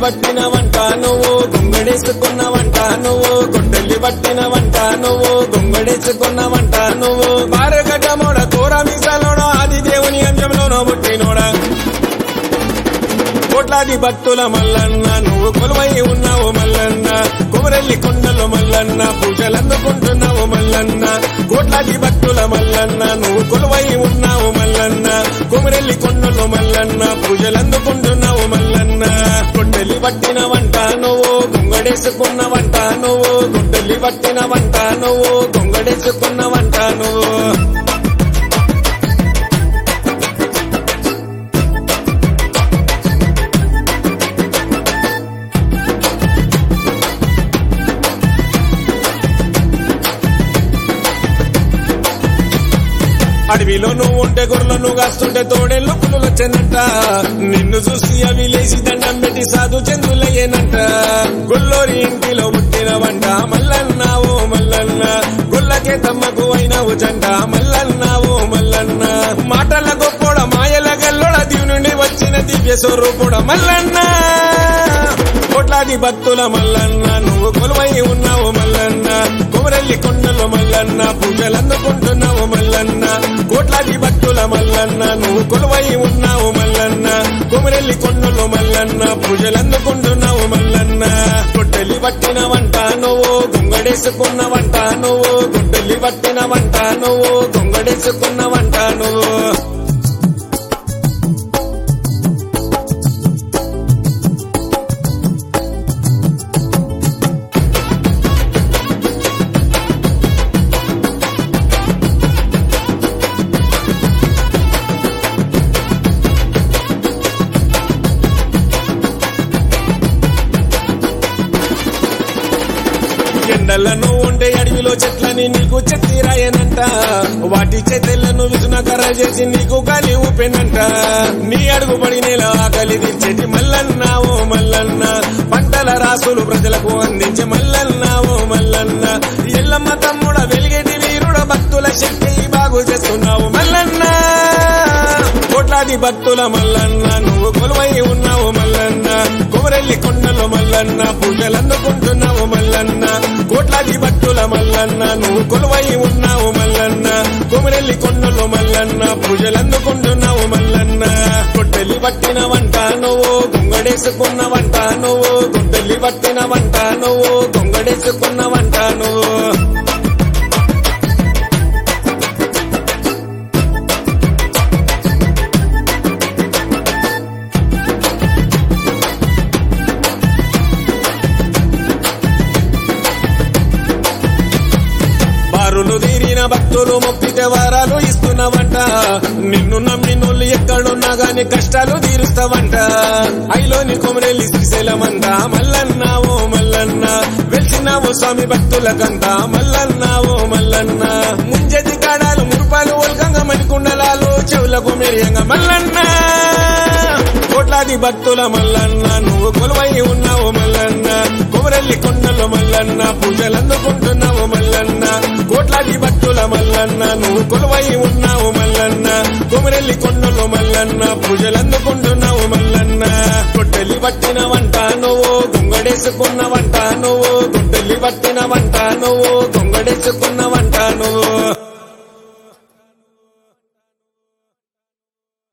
పట్టిన వంట నువ్వు గొంగడేసుకున్న వంట నువ్వు గొడ్డలి పట్టిన వంట నువ్వు గొంగడేసుకున్న వంట నువ్వు మారగడ్డమోడ కూర మిసలోడ ఆది దేవుని అంశంలోనో పుట్టినోడా కోట్లాది భక్తుల మల్లన్న నువ్వు కొలువై ఉన్నావు మల్లన్న కుమరెల్లి కొండలు మల్లన్న పూజలందుకుంటున్నావు మల్లన్న కోట్లాది భక్తుల మల్లన్న నువ్వు కొలువై ఉన్నావు మల్లన్న కుమరెల్లి కొండలు మల్లన్న పూజలందుకుంటున్నావు మల్లన్న గుడ్డలి పట్టిన వంట నువ్వు గొంగడేసుకున్న వంట నువ్వు గుడ్డలి పట్టిన వంట నువ్వు గొంగడేసుకున్న వంట నువ్వు అడవిలో నువ్వు ఉంటే గొర్రెలను కాస్తుంటే తోడేళ్ళు పులులు వచ్చేనంట నిన్ను చూసి అవి లేచి దండం పెట్టి సాధు చందులయ్యేనంట గొల్లోరి ఇంటిలో పుట్టిన వంట మల్లన్న ఓ మల్లన్న గొల్లకే తమ్మకు అయినావు జంట మల్లన్న ఓ మల్లన్న మాటల గొప్పోడ మాయల గల్లోడ దీవు నుండి వచ్చిన దివ్య స్వరూపుడ మల్లన్న కోట్లాది భక్తుల మల్లన్న నువ్వు కొలువై ఉన్నావు మల్లన్న కుమరల్లి కొండలు మల్లన్న పూజలందుకుంటున్నావు మల్లన్న కోట్లాది భక్తుల మల్లన్న నువ్వు కొలువై ఉన్నావు మల్లన్న కుమరల్లి కొండలు మల్లన్న పూజలందుకుంటున్నావు మల్లన్న గుడ్డలి పట్టిన వంట నువ్వు గొంగడేసుకున్న వంట నువ్వు గుడ్డలి పట్టిన వంట నువ్వు గొంగడేసుకున్న వంట నువ్వు ఎండలను ఉండే అడవిలో చెట్లని నీకు చెట్టిరాయనంట వాటి చెత్తెలను విసున కర్ర చేసి నీకు గాలి ఊపెనంట నీ అడుగు పడి నేల ఆకలి తీర్చేటి మల్లన్న ఓ మల్లన్న పంటల రాసులు ప్రజలకు అందించే మల్లన్న ఓ మల్లన్న ఎల్లమ్మ తమ్ముడ వెలిగేటి వీరుడ భక్తుల శక్తి బాగు చేస్తున్నావు మల్లన్న కోట్లాది భక్తుల మల్లన్న నువ్వు కొలువై ఉన్నావు మల్లన్న కుమరెల్లి కొండలో మల్లన్న పూజలందుకుంటున్నావు మల్లన్న కోట్లాది భక్తుల మల్లన్న నువ్వు కొలువై ఉన్నావు మల్లన్న కుమరెల్లి కొండలో మల్లన్న పూజలందుకుంటున్నావు మల్లన్న గుడ్డలి పట్టిన వంట నువ్వు గొంగడేసుకున్న వంట నువ్వు గుడ్డలి పట్టిన వంట నువ్వు గొంగడేసుకున్న వంట నువ్వు బారులు తీరిన భక్తులు మొక్కితే వరాలు ఇస్తున్నావంట నిన్ను నమ్మి నోళ్ళు ఎక్కడున్నా గాని కష్టాలు తీరుస్తావంట ఐలోని కొమరెల్లి శ్రీశైలమంట మల్లన్న ఓ మల్లన్న వెలిసినావు స్వామి భక్తులకంత మల్లన్న ఓ మల్లన్న ముంజతి కాడాలు మురుపాలు ఒల్కంగా మణికుండలాలు చెవులకు మెరియంగా మల్లన్న కోట్లాది భక్తుల మల్లన్న నువ్వు కొలువై ఉన్నావు మల్లన్న కొమరెల్లి కొండలు మల్లన్న పూజలందుకుంటున్నావు మల్లన్న కోట్లాది భక్తుల మల్లన్న నువ్వు కొలువై ఉన్నావు మల్లన్న కొమరెల్లి కొండలు మల్లన్న పూజలందుకుంటున్నావు మల్లన్న గుడ్డలి పట్టిన వంట నువ్వు గొంగడేసుకున్న వంట నువ్వు గుడ్డలి పట్టిన వంట నువ్వు గొంగడేసుకున్న వంట నువ్వు